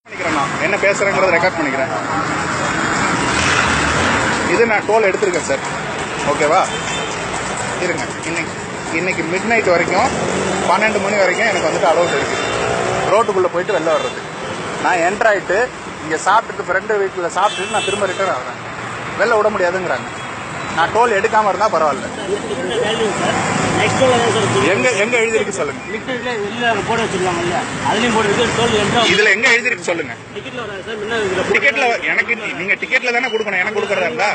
பண்ணிக்கிறேன் நான் என்ன பேசுறேங்கிறத ரெக்கார்ட் பண்ணிக்கிறேன் இது நான் டோல் எடுத்திருக்கேன் சார் ஓகேவா இருங்க இன்னைக்கு இன்னைக்கு மிட் நைட் வரைக்கும் பன்னெண்டு மணி வரைக்கும் எனக்கு வந்துட்டு அலோட் இருக்கு ரோட்டுக்குள்ளே போயிட்டு வெளில வர்றது நான் என்டர் ஆயிட்டு இங்கே சாப்பிட்டுட்டு ஃப்ரெண்டு வீட்டில் சாப்பிட்டுட்டு நான் திரும்ப ரிட்டர்ன் ஆகிறேன் வெளில விட முடியாதுங்கிறாங்க நான் டோல் எடுக்காம இருந்தா பரவாயில்ல நெக்ஸ்ட் டோல் தான் சார் இருக்கு. எங்க எங்க எழுதிருக்கு சொல்லுங்க லிக்விட்ல வெளில போர்டு வச்சிருக்காங்க இல்லையா அதுலயும் போர்டு இருக்கு டோல் என்ட்ரா இதுல எங்க எழுதிருக்கு சொல்லுங்க டிக்கெட்ல வராது சார் முன்ன இதுல டிக்கெட்ல எனக்கு நீங்க டிக்கெட்ல தானே கொடுக்கணும் எனக்கு கொடுக்கறதா இருந்தா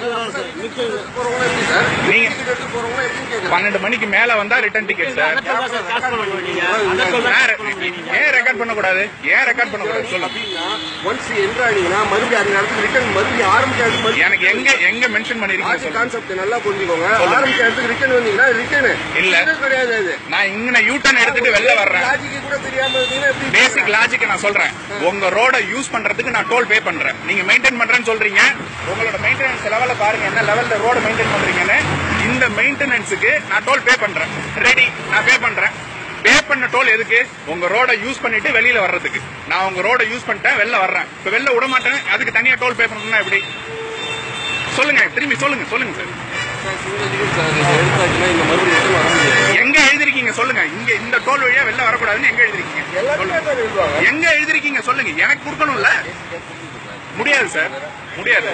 நீங்க பன்னெண்டு மணிக்கு மேல வந்தா ரிட்டர்ன் டிக்கெட் சார் காசு பண்ண மாட்டீங்க அந்த டோல் தான் காசு பண்ண மாட்டீங்க ஏன் ரெக்கார்ட் பண்ணக்கூடாது ஏன் ரெக்கார்ட் பண்ணக்கூடாது சொல்லுங்க ஒன்ஸ் என்ட்ரானீங்கன்னா மறுபடியும் அந்த இடத்துக்கு ரிட்டர்ன் மறுபடியும் ஆரம்பிக்க இடத்துக்கு மறுபடியும் எனக்கு எங்க எங்க மென்ஷன் பண்ணிருக்கீங்க சொல்லுங்க கான்செப்ட் நல்லா புரிஞ்சுக்கோங்க ஆரம்பிக்க இடத்துக்கு ரிட்டர்ன் வந்தீங்கன்னா ரிட்டர்ன் இல்ல. கிடையாது அது நான் இங்க யூ டர்ன் எடுத்துட்டு வெளில வர்றேன் லாஜிக்கு கூட தெரியாம இருந்தீங்கன்னா எப்படி பேசிக் லாஜிக் நான் சொல்றேன் உங்க ரோட யூஸ் பண்றதுக்கு நான் டோல் பே பண்றேன் நீங்க மெயின்டைன் பண்றேன்னு சொல்றீங்க உங்களோட மெயின்டெனன்ஸ் லெவல்ல பாருங்க என்ன லெவல்ல ரோட மெயின்டைன் பண்றீங்கன்னு இந்த மெயின்டெனன்ஸுக்கு நான் டோல் பே பண்றேன் ரெடி நான் பே பண்றேன் பே பண்ண டோல் எதுக்கு உங்க ரோட யூஸ் பண்ணிட்டு வெளியில வர்றதுக்கு நான் உங்க ரோட யூஸ் பண்ணிட்டேன் வெளில வர்றேன் இப்ப வெளில விட மாட்டேன் அதுக்கு தனியா டோல் பே பண்ணணும்னா எப்படி சொல்லுங்க திரும்பி சொல்லுங்க சொல்லுங்க சார் எடுத்தாச்சுன்னா இந்த மறுபடியும் ரிட்டர்ன் வர முடியாது எங்க எழுதிருக்கீங்க சொல்லுங்க இங்க இந்த டோல் வழியா வெளில வரக்கூடாதுன்னு எங்க எழுதிருக்கீங்க எல்லாருமே தான் எழுதுவாங்க எங்க எழுதிருக்கீங்க சொல்லுங்க எனக்கு கொடுக்கணும்ல முடியாது சார் முடியாது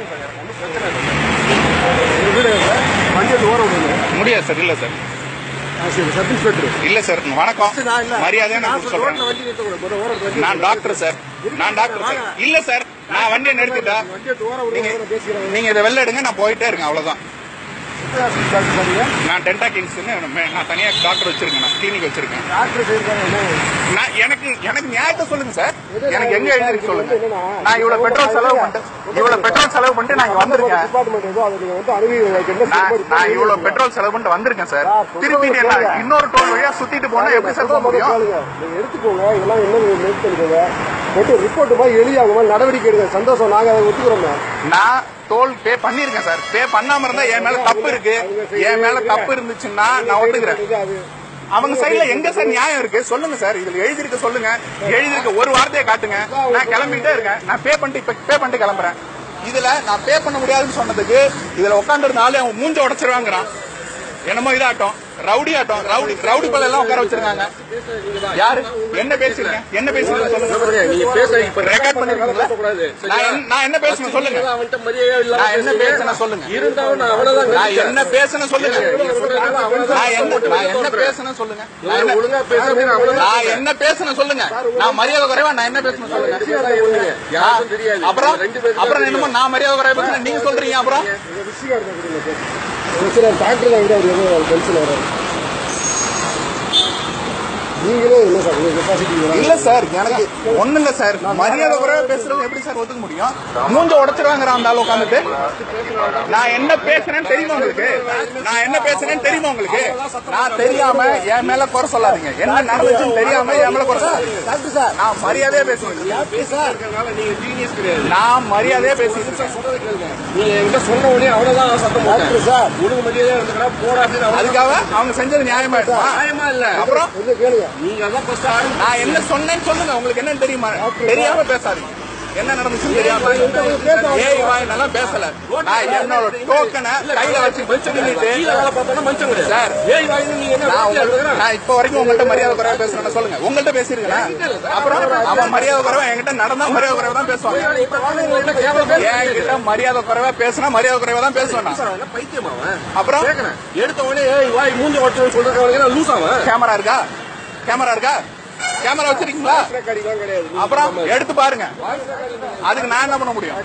வண்டி ஓரம் விடுங்க முடியாது சார் இல்ல சார் சப் இன்ஸ்பெக்டர் இல்ல சார் வணக்கம் நான் இல்ல மரியாதையா நான் நான் சொல்றேன் வண்டி நிறுத்தக்கூடாது ஓரம் வண்டி நான் டாக்டர் சார் நான் டாக்டர் சார் இல்ல சார் நான் வண்டியை நிறுத்திட்டா வண்டியை ஓரம் நீங்க விடுங்க பேசிக்கிறேன் நீங்க இதை வெளில எடுங்க நான் போயிட்டே இருக்கேன் அவ்வளவுதான் பாத்தீங்க நான் டென்டா கிங்ஸ்னு நான் தனியா டாக்டர் வச்சிருக்கேன் நான் கிளினிக் வச்சிருக்கேன் டாக்டர் செய்யிருக்காங்க என்ன நான் எனக்கு எனக்கு நியாயத்தை சொல்லுங்க சார் எனக்கு எங்க எழுதிருக்கு சொல்லுங்க நான் இவ்வளவு பெட்ரோல் செலவு பண்ணிட்டு இவ்வளவு பெட்ரோல் செலவு பண்ணிட்டு நான் இங்க வந்திருக்கேன் டிபார்ட்மெண்ட் ஏதோ அதை நீங்க வந்து அனுபவி என்ன நான் நான் இவ்வளவு பெட்ரோல் செலவு பண்ணிட்டு வந்திருக்கேன் சார் திருப்பி என்ன இன்னொரு டோல் வழியா சுத்திட்டு போனா எப்படி சார் போக முடியும் நீங்க எடுத்துக்கோங்க இதெல்லாம் என்ன நோட் பண்ணிக்கோங்க போட்டு ரிப்போர்ட் மாதிரி எழுதியாங்க மாதிரி நடவடிக்கை எடுங்க சந்தோஷம் நாங்க அதை ஒத்துக்கிறோம் நான் டோல் பே பண்ணிருக்கேன் சார் பே பண்ணாம இருந்தா என் மேல தப்பு இருக்கு என் மேல தப்பு இருந்துச்சுன்னா நான் ஒத்துக்கிறேன் அது அவங்க சைடுல எங்க சார் நியாயம் இருக்கு சொல்லுங்க சார் இதுல எழுதிருக்க சொல்லுங்க எழுதிருக்க ஒரு வார்த்தையை காட்டுங்க நான் கிளம்பிட்டே இருக்கேன் நான் பே பண்ணிட்டு இப்ப பே பண்ணிட்டு கிளம்புறேன் இதுல நான் பே பண்ண முடியாதுன்னு சொன்னதுக்கு இதுல உட்காந்து இருந்தாலும் அவன் மூஞ்ச உடைச்சிருவாங்கிறான் என்னமோ இதாட்டம் ரவுடி ஆட்டம் ரவுடி ரவுடி பல்ல எல்லாம் உட்கார வச்சிருக்காங்க யாரு என்ன பேசுறீங்க என்ன பேசுறீங்க சொல்லுங்க நீங்க பேச இப்ப ரெக்கார்ட் பண்ணிருக்கீங்களா கூடாது நான் என்ன- நான் என்ன பேசணும் சொல்லுங்க அவன்கிட்ட மரியாதை இல்லாம நான் என்ன பேசுனேன் சொல்லுங்க இருந்தாலும் நான் அவ்வளவுதான் நான் என்ன பேசுனேன் சொல்லுங்க நான் என்ன நான் என்ன பேசுனேன் சொல்லுங்க நான் என்ன- ஒழுங்கா பேச அப்படின்னு அவ்வளவுதான் நான் என்ன பேசுனேன் சொல்லுங்க நான் மரியாதை குறைவா நான் என்ன பேசுனேன் சொல்லுங்க யாருக்கும் தெரியாது அப்புறம் ரெண்டு பேரும் அப்புறம் என்னமோ நான் மரியாதை குறைவா பேசுறேன் நீங்க சொல்றீங்க அப்புறம் டாக்டர் தான் அவர் ஏதோ பென்ஷன் வராரு நீங்களே என்ன சார் உங்க கெப்பாசிட்டி இல்ல சார் எனக்கு ஒண்ணுங்க சார் மரியாதை குறைவா பேசுறது எப்படி சார் ஒத்துக்க முடியும் மூஞ்ச உடைச்சிருவாங்கிற அந்த ஆள் உட்காந்துட்டு நான் என்ன பேசுறேன்னு தெரியுமா உங்களுக்கு நான் என்ன பேசுறேன்னு தெரியுமா உங்களுக்கு நான் தெரியாம என் மேல குறை சொல்லாதீங்க என்ன நடந்துச்சுன்னு தெரியாம என் மேல குறை சொல்லாதீங்க டாக்டர் சார் நான் மரியாதையா பேசுவேன் டாக்டர் சார் நீங்க ஜீனியஸ் கிடையாது நான் மரியாதையா பேசிட்டு இருக்கேன் நீங்க என்கிட்ட சொன்ன உடனே அவ்வளவுதான் சத்தம் டாக்டர் சார் ஒழுங்கு மரியாதையா இருந்துக்கிறா போடா அப்படின்னு அவ்வளவு அதுக்காக அவங்க செஞ்சது நியாயமா இருக்குமா நியாயமா இல்ல அப்புறம் கொஞ்சம் கேளுங்க நீங்க அதான் ஃபர்ஸ்ட் ஆரம்பி நான் என்ன சொன்னேன்னு சொல்லுங்க உங்களுக்கு என்னன்னு தெரியுமா தெரியாம பேசாதீங்க என்ன நடந்துச்சுன்னு தெரியாம ஏய் வாய் நல்லா பேசல நான் என்னோட டோக்கனை கையில வச்சு வச்சு நின்னுட்டு கீழே வேலை பார்த்தோம்னா மனுஷன் கிடையாது சார் ஏய் வாயின்னு நீங்க என்ன நான் வார்த்தையா உங்களுக்கு- இருக்கிறா? நான் இப்ப வரைக்கும் உங்கள்ட்ட மரியாதை குறைவா பேசுறேன்னு சொல்லுங்க உங்கள்ட்ட பேசிருக்கேன் அப்புறம் அவன் மரியாதை குறைவா என்கிட்ட நடந்தா மரியாதை குறைவா தான் பேசுவாங்க இப்ப வாழ்றவங்கள்ட்ட கேவலம் பேச என்கிட்ட மரியாதை குறைவா பேசினா மரியாதை குறைவா தான் பேசுவேன் நான். சார், அவன் பைத்தியமா அவன்? அப்புறம் கேக்குறேன். எடுத்த உடனே ஏய் வாய் மூஞ்சி ஓட்டுன்னு சொல்றவங்க என்ன லூஸ் அவன் கேமரா இருக்கா கேமரா இருக்கா கேமரா வச்சிருக்கீங்களா கடிலாம் கிடையாது அப்புறம் எடுத்து பாருங்க அதுக்கு நான் என்ன பண்ண முடியும்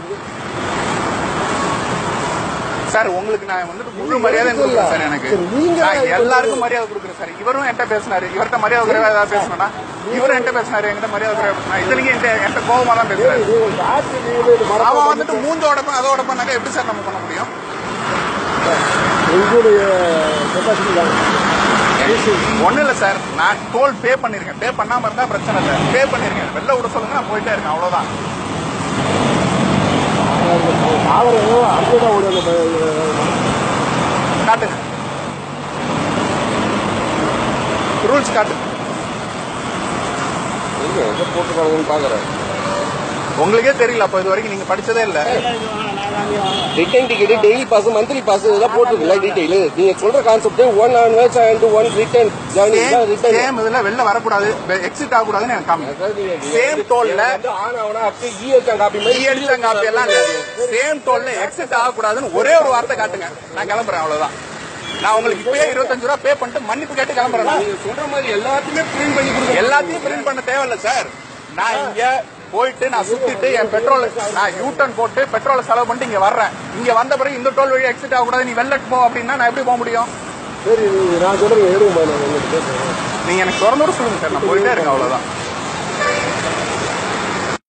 சார் உங்களுக்கு நான் வந்துட்டு முழு மரியாதை கொடுக்குறேன் சார் எனக்கு சரி, நீங்க நான் இப்ப எல்லாருக்கும் மரியாதை கொடுக்குறேன் சார் இவரும் என்கிட்ட பேசினாரு இவர்கிட்ட மரியாதை குறைவா ஏதாவது பேசணும்னா இவரும் என்கிட்ட பேசினாரு என்கிட்ட மரியாதை குறைவா பேசினா இதுலயும் என்கிட்ட என்கிட்ட கோபமா தான் பேசுறாரு நீங்க டாக்டர் நீங்க இது மறக்க அவன் வந்துட்டு மூஞ்ச உடப்பன் அதை உடப்பனாக்கா எப்படி சார் நம்ம பண்ண முடியும் உங்களுடைய கெப்பாசிட்டி தான் ஒண்ணும் இல்ல சார் நான் டோல் பே பண்ணிருக்கேன் பே பண்ணாம இருந்தா பிரச்சனை இல்லை பே பண்ணிருக்கேன் வெளில விட சொல்லுங்க நான் போயிட்டே இருக்கேன் அவ்வளவுதான் சாவரம் அர்ஜென்டா ஒரு அந்த காட்டுங்க ரூல்ஸ் காட்டுங்க எங்க எங்க போட்டுருக்காங்கன்னு பாக்குறேன் உங்களுக்கே தெரியல அப்ப இது வரைக்கும் நீங்க படிச்சதே இல்ல return ticket daily pass monthly pass இதெல்லாம் போட்டுருக்குல்ல டீடைல் நீங்க சொல்ற concept one onwards and one return journey return same இதுல வெளில வரக்கூடாது எக்ஸிட் ஆகக்கூடாதுன்னு எனக்கு காமி சேம் டோல்ல ஆன் ஆனா அப்படியே இஎஸ்ஆர் காப்பி மாதிரி ஈஎல்டி காப்பி எல்லாம் சேம் டோல்ல எக்ஸிட் ஆகக்கூடாதுன்னு ஒரே ஒரு வார்த்தை காட்டுங்க நான் கிளம்புறேன் அவ்வளவுதான் நான் உங்களுக்கு இப்பயே இருபத்தஞ்சு ரூபா பே பண்ணிட்டு மன்னிப்பு கேட்டு கிளம்புறேன் நான். நீங்க சொல்ற மாதிரி எல்லாத்தையுமே பிரிண்ட் பண்ணி கொடுங்க எல்லாத்தையும் பிரிண்ட் பண்ண தேவையில்ல சார் நான் இங்க போயிட்டு நான் சுத்திட்டு என் பெட்ரோல் நான் யூ டர்ன் போட்டு பெட்ரோல் செலவு பண்ணிட்டு இங்க வர்றேன் இங்க வந்த பிறகு இந்த டோல் வழி எக்ஸிட் ஆகக்கூடாது நீ வெளில போ அப்படின்னா நான் எப்படி போக முடியும் சரி நீங்க நான் சொல்றேன் எடுங்க நான் உங்களுக்கு பேசுறேன் நீங்க எனக்கு திறந்து விட சொல்லுங்க சார் நான் போயிட்டே இருக்கேன் அவ்வளவுதான்